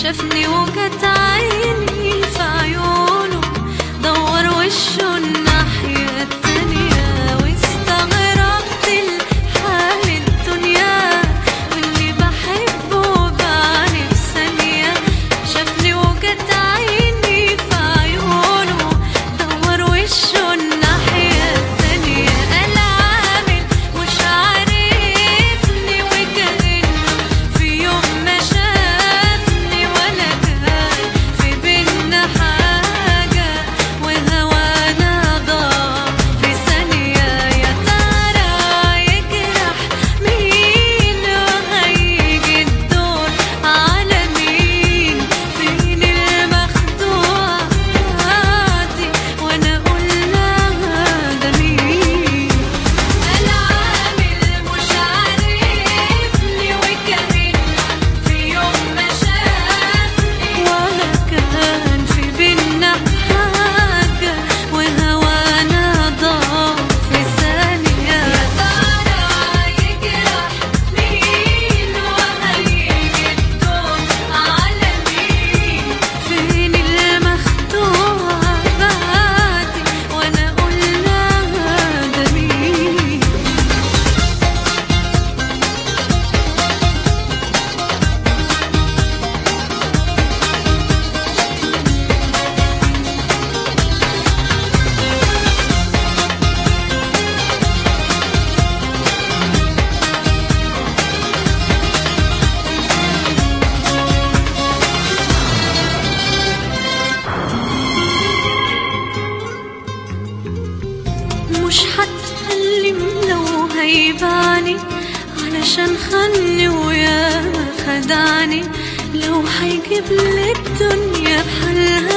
شافني وجت عيني في عيونه دور وشه الناحية التانية واستغربت الحال الدنيا واللي بحبه بعاني في ثانية شافني وجت عيني في عيونه دور وشه الناحية التانية قال عامل مش عارفني وكأنه في يوم ما شافني ولا كان في بينا حاجة وهوانا ضاع في ثانية يا ترى يجرح مين وهيجي الدور على مين فين المخدوع عادي وانا اقول لها ده مين قال عامل مش عارفني وكأنه في يوم ما شافني ولا كان في بينا حاجة وهوانا ضاع في ثانية يا ترى يجرح مين وهيجي الدور على مين فين المخدوع بعدي وانا اقول لها ده مين مش هتكلم لو هيباني علشان خني ويا خدعني لو هيجيب لي الدنيا بحالها